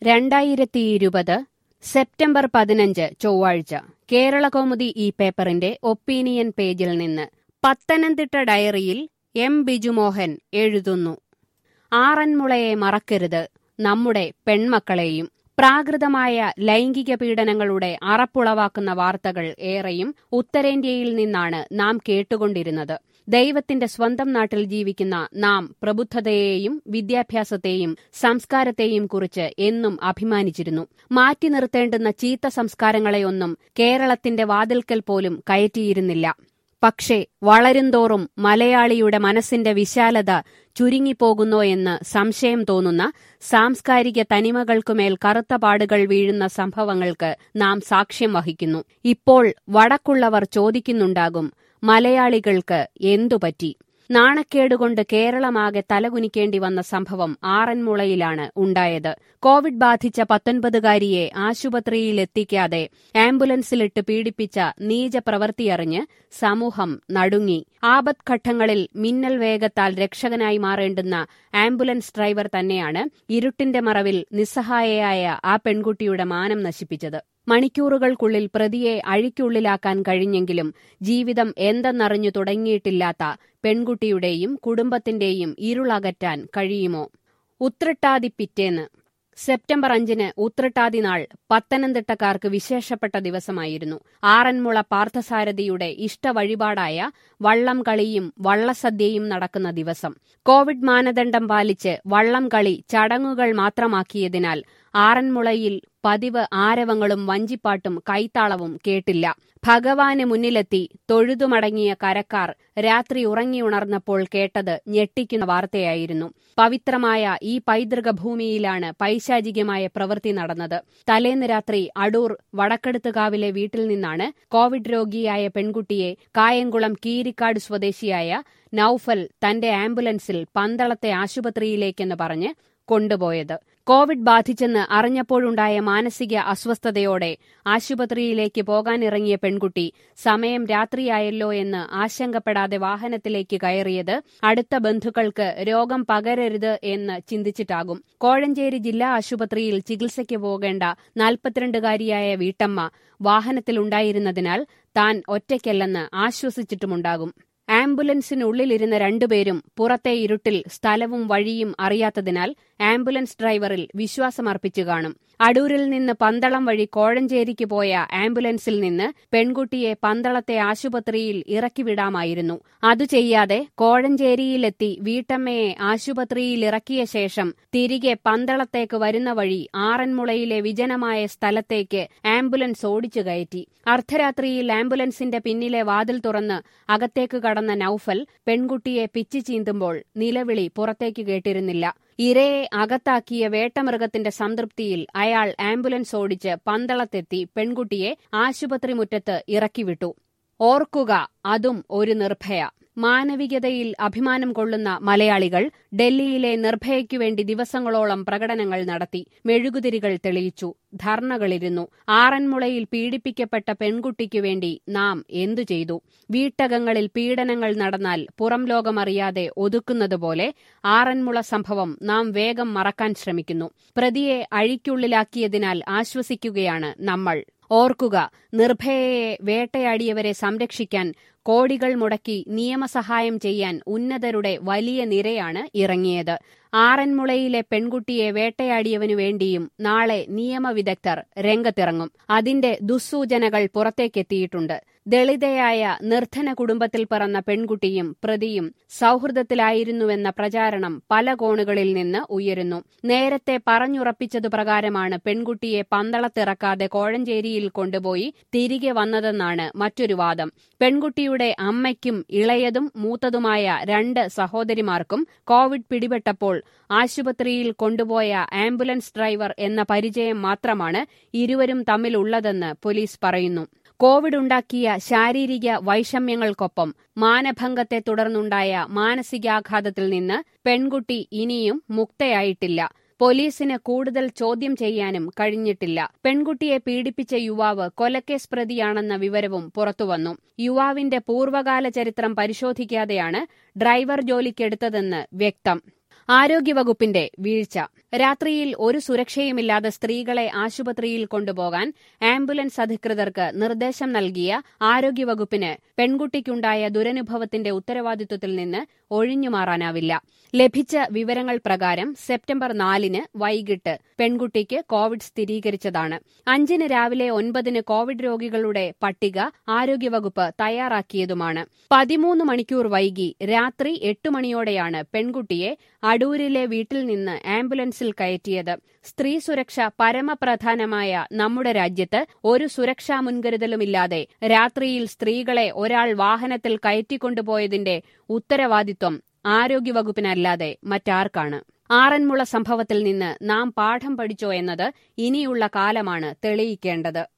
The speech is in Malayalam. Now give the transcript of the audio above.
രണ്ടായിരത്തി ഇരുപത് സെപ്റ്റംബർ പതിനഞ്ച് ചൊവ്വാഴ്ച കേരളകൗമുദി ഈ പേപ്പറിന്റെ ഒപ്പീനിയൻ പേജിൽ നിന്ന് പത്തനംതിട്ട ഡയറിയിൽ എം ബിജുമോഹൻ എഴുതുന്നു ആറന്മുളയെ മറക്കരുത് നമ്മുടെ പെൺമക്കളെയും പ്രാകൃതമായ ലൈംഗിക പീഡനങ്ങളുടെ അറപ്പുളവാക്കുന്ന വാർത്തകൾ ഏറെയും ഉത്തരേന്ത്യയിൽ നിന്നാണ് നാം കേട്ടുകൊണ്ടിരുന്നത് ദൈവത്തിന്റെ സ്വന്തം നാട്ടിൽ ജീവിക്കുന്ന നാം പ്രബുദ്ധതയെയും വിദ്യാഭ്യാസത്തെയും സംസ്കാരത്തെയും കുറിച്ച് എന്നും അഭിമാനിച്ചിരുന്നു മാറ്റി നിർത്തേണ്ടുന്ന ചീത്ത സംസ്കാരങ്ങളെയൊന്നും കേരളത്തിന്റെ വാതിൽക്കൽ പോലും കയറ്റിയിരുന്നില്ല പക്ഷേ വളരുംതോറും മലയാളിയുടെ മനസ്സിന്റെ വിശാലത ചുരുങ്ങിപ്പോകുന്നോ എന്ന് സംശയം തോന്നുന്ന സാംസ്കാരിക തനിമകൾക്കുമേൽ കറുത്ത പാടുകൾ വീഴുന്ന സംഭവങ്ങൾക്ക് നാം സാക്ഷ്യം വഹിക്കുന്നു ഇപ്പോൾ വടക്കുള്ളവർ ചോദിക്കുന്നുണ്ടാകും മലയാളികൾക്ക് എന്തുപറ്റി നാണക്കേടുകൊണ്ട് കേരളമാകെ തലകുനിക്കേണ്ടി വന്ന സംഭവം ആറന്മുളയിലാണ് ഉണ്ടായത് കോവിഡ് ബാധിച്ച പത്തൊൻപതുകാരിയെ ആശുപത്രിയിലെത്തിക്കാതെ ആംബുലൻസിലിട്ട് പീഡിപ്പിച്ച നീച പ്രവൃത്തിയറിഞ്ഞ് സമൂഹം നടുങ്ങി ആപത്ഘട്ടങ്ങളിൽ മിന്നൽ വേഗത്താൽ രക്ഷകനായി മാറേണ്ടുന്ന ആംബുലൻസ് ഡ്രൈവർ തന്നെയാണ് ഇരുട്ടിന്റെ മറവിൽ നിസ്സഹായയായ ആ പെൺകുട്ടിയുടെ മാനം നശിപ്പിച്ചത് മണിക്കൂറുകൾക്കുള്ളിൽ പ്രതിയെ അഴിക്കുള്ളിലാക്കാൻ കഴിഞ്ഞെങ്കിലും ജീവിതം എന്തെന്നറിഞ്ഞു തുടങ്ങിയിട്ടില്ലാത്ത പെൺകുട്ടിയുടെയും കുടുംബത്തിന്റെയും ഇരുളകറ്റാൻ കഴിയുമോ ഉത്രട്ടാതി പിറ്റേന്ന് സെപ്റ്റംബർ അഞ്ചിന് ഉത്രട്ടാതി നാൾ പത്തനംതിട്ടക്കാർക്ക് വിശേഷപ്പെട്ട ദിവസമായിരുന്നു ആറന്മുള പാർത്ഥസാരഥിയുടെ ഇഷ്ടവഴിപാടായ വള്ളം കളിയും വള്ളസദ്യയും നടക്കുന്ന ദിവസം കോവിഡ് മാനദണ്ഡം പാലിച്ച് വള്ളം കളി ചടങ്ങുകൾ മാത്രമാക്കിയതിനാൽ ആറന്മുളയിൽ പതിവ് ആരവങ്ങളും വഞ്ചിപ്പാട്ടും കൈത്താളവും കേട്ടില്ല ഭഗവാന് മുന്നിലെത്തി തൊഴുതുമടങ്ങിയ കരക്കാർ രാത്രി ഉറങ്ങിയുണർന്നപ്പോൾ കേട്ടത് ഞെട്ടിക്കുന്ന വാർത്തയായിരുന്നു പവിത്രമായ ഈ പൈതൃക ഭൂമിയിലാണ് പൈശാചികമായ പ്രവൃത്തി നടന്നത് തലേന്ന് രാത്രി അടൂർ വടക്കെടുത്തുകാവിലെ വീട്ടിൽ നിന്നാണ് കോവിഡ് രോഗിയായ പെൺകുട്ടിയെ കായംകുളം കീരിക്കാട് സ്വദേശിയായ നൌഫൽ തന്റെ ആംബുലൻസിൽ പന്തളത്തെ ആശുപത്രിയിലേക്കെന്ന് പറഞ്ഞ് കൊണ്ടുപോയത് കോവിഡ് ബാധിച്ചെന്ന് അറിഞ്ഞപ്പോഴുണ്ടായ മാനസിക അസ്വസ്ഥതയോടെ ആശുപത്രിയിലേക്ക് പോകാനിറങ്ങിയ പെൺകുട്ടി സമയം രാത്രിയായല്ലോ എന്ന് ആശങ്കപ്പെടാതെ വാഹനത്തിലേക്ക് കയറിയത് അടുത്ത ബന്ധുക്കൾക്ക് രോഗം പകരരുത് എന്ന് ചിന്തിച്ചിട്ടാകും കോഴഞ്ചേരി ജില്ലാ ആശുപത്രിയിൽ ചികിത്സയ്ക്ക് പോകേണ്ട നാൽപ്പത്തിരണ്ടുകാരിയായ വീട്ടമ്മ വാഹനത്തിലുണ്ടായിരുന്നതിനാൽ താൻ ഒറ്റയ്ക്കല്ലെന്ന് ആശ്വസിച്ചിട്ടുമുണ്ടാകും ആംബുലൻസിനുള്ളിലിരുന്ന രണ്ടുപേരും പുറത്തെ ഇരുട്ടിൽ സ്ഥലവും വഴിയും അറിയാത്തതിനാൽ ആംബുലൻസ് ഡ്രൈവറിൽ വിശ്വാസമർപ്പിച്ചു കാണും അടൂരിൽ നിന്ന് പന്തളം വഴി കോഴഞ്ചേരിക്ക് പോയ ആംബുലൻസിൽ നിന്ന് പെൺകുട്ടിയെ പന്തളത്തെ ആശുപത്രിയിൽ ഇറക്കിവിടാമായിരുന്നു അതു ചെയ്യാതെ കോഴഞ്ചേരിയിലെത്തി വീട്ടമ്മയെ ആശുപത്രിയിൽ ഇറക്കിയ ശേഷം തിരികെ പന്തളത്തേക്ക് വരുന്ന വഴി ആറന്മുളയിലെ വിജനമായ സ്ഥലത്തേക്ക് ആംബുലൻസ് ഓടിച്ചു കയറ്റി അർദ്ധരാത്രിയിൽ ആംബുലൻസിന്റെ പിന്നിലെ വാതിൽ തുറന്ന് അകത്തേക്ക് കടന്ന നൌഫൽ പെൺകുട്ടിയെ പിച്ചി ചീന്തുമ്പോൾ നിലവിളി പുറത്തേക്ക് കേട്ടിരുന്നില്ല ഇരയെ അകത്താക്കിയ വേട്ടമൃഗത്തിന്റെ സംതൃപ്തിയിൽ അയാൾ ആംബുലൻസ് ഓടിച്ച് പന്തളത്തെത്തി പെൺകുട്ടിയെ ആശുപത്രി മുറ്റത്ത് ഇറക്കിവിട്ടു ഓർക്കുക അതും ഒരു നിർഭയ മാനവികതയിൽ അഭിമാനം കൊള്ളുന്ന മലയാളികൾ ഡൽഹിയിലെ നിർഭയയ്ക്കുവേണ്ടി ദിവസങ്ങളോളം പ്രകടനങ്ങൾ നടത്തി മെഴുകുതിരികൾ തെളിയിച്ചു ധർണകളിരുന്നു ആറന്മുളയിൽ പീഡിപ്പിക്കപ്പെട്ട പെൺകുട്ടിക്കു വേണ്ടി നാം എന്തു ചെയ്തു വീട്ടകങ്ങളിൽ പീഡനങ്ങൾ നടന്നാൽ പുറം ലോകമറിയാതെ ഒതുക്കുന്നതുപോലെ ആറന്മുള സംഭവം നാം വേഗം മറക്കാൻ ശ്രമിക്കുന്നു പ്രതിയെ അഴിക്കുള്ളിലാക്കിയതിനാൽ ആശ്വസിക്കുകയാണ് നമ്മൾ ഓർക്കുക നിർഭയയെ വേട്ടയാടിയവരെ സംരക്ഷിക്കാൻ കോടികൾ മുടക്കി നിയമസഹായം ചെയ്യാൻ ഉന്നതരുടെ വലിയ നിരയാണ് ഇറങ്ങിയത് ആറന്മുളയിലെ പെൺകുട്ടിയെ വേട്ടയാടിയവനു വേണ്ടിയും നാളെ നിയമവിദഗ്ധർ രംഗത്തിറങ്ങും അതിന്റെ ദുസ്സൂചനകൾ പുറത്തേക്കെത്തിയിട്ടുണ്ട് ദളിതയായ നിർധന കുടുംബത്തിൽ പിറന്ന പെൺകുട്ടിയും പ്രതിയും സൌഹൃദത്തിലായിരുന്നുവെന്ന പ്രചാരണം പല കോണുകളിൽ നിന്ന് ഉയരുന്നു നേരത്തെ പറഞ്ഞുറപ്പിച്ചതു പ്രകാരമാണ് പെൺകുട്ടിയെ പന്തളത്തിറക്കാതെ കോഴഞ്ചേരിയിൽ കൊണ്ടുപോയി തിരികെ വന്നതെന്നാണ് മറ്റൊരു വാദം പെൺകുട്ടിയുടെ അമ്മയ്ക്കും ഇളയതും മൂത്തതുമായ രണ്ട് സഹോദരിമാർക്കും കോവിഡ് പിടിപെട്ടപ്പോൾ ആശുപത്രിയിൽ കൊണ്ടുപോയ ആംബുലൻസ് ഡ്രൈവർ എന്ന പരിചയം മാത്രമാണ് ഇരുവരും തമ്മിലുള്ളതെന്ന് പോലീസ് പറയുന്നു കോവിഡ് ഉണ്ടാക്കിയ ശാരീരിക വൈഷമ്യങ്ങൾക്കൊപ്പം മാനഭംഗത്തെ തുടർന്നുണ്ടായ മാനസികാഘാതത്തിൽ നിന്ന് പെൺകുട്ടി ഇനിയും മുക്തയായിട്ടില്ല പോലീസിന് കൂടുതൽ ചോദ്യം ചെയ്യാനും കഴിഞ്ഞിട്ടില്ല പെൺകുട്ടിയെ പീഡിപ്പിച്ച യുവാവ് കൊലക്കേസ് പ്രതിയാണെന്ന വിവരവും പുറത്തുവന്നു യുവാവിന്റെ പൂർവ്വകാല ചരിത്രം പരിശോധിക്കാതെയാണ് ഡ്രൈവർ ജോലിക്കെടുത്തതെന്ന് വ്യക്തം ആരോഗ്യവകുപ്പിന്റെ വീഴ്ച രാത്രിയിൽ ഒരു സുരക്ഷയുമില്ലാതെ സ്ത്രീകളെ ആശുപത്രിയിൽ കൊണ്ടുപോകാൻ ആംബുലൻസ് അധികൃതർക്ക് നിർദ്ദേശം നൽകിയ ആരോഗ്യവകുപ്പിന് പെൺകുട്ടിക്കുണ്ടായ ദുരനുഭവത്തിന്റെ ഉത്തരവാദിത്വത്തിൽ നിന്ന് ഒഴിഞ്ഞുമാറാനാവില്ല ലഭിച്ച വിവരങ്ങൾ പ്രകാരം സെപ്റ്റംബർ നാലിന് വൈകിട്ട് പെൺകുട്ടിക്ക് കോവിഡ് സ്ഥിരീകരിച്ചതാണ് അഞ്ചിന് രാവിലെ ഒൻപതിന് കോവിഡ് രോഗികളുടെ പട്ടിക ആരോഗ്യവകുപ്പ് തയ്യാറാക്കിയതുമാണ് പതിമൂന്ന് മണിക്കൂർ വൈകി രാത്രി എട്ട് മണിയോടെയാണ് പെൺകുട്ടിയെ അടൂരിലെ വീട്ടിൽ നിന്ന് ആംബുലൻസിൽ കയറ്റിയത് സ്ത്രീ സുരക്ഷ പരമപ്രധാനമായ നമ്മുടെ രാജ്യത്ത് ഒരു സുരക്ഷാ മുൻകരുതലുമില്ലാതെ രാത്രിയിൽ സ്ത്രീകളെ ഒരാൾ വാഹനത്തിൽ കയറ്റിക്കൊണ്ടുപോയതിന്റെ ഉത്തരവാദിത്വം ആരോഗ്യവകുപ്പിനല്ലാതെ മറ്റാർക്കാണ് ആറന്മുള സംഭവത്തിൽ നിന്ന് നാം പാഠം പഠിച്ചോ എന്നത് ഇനിയുള്ള കാലമാണ് തെളിയിക്കേണ്ടത്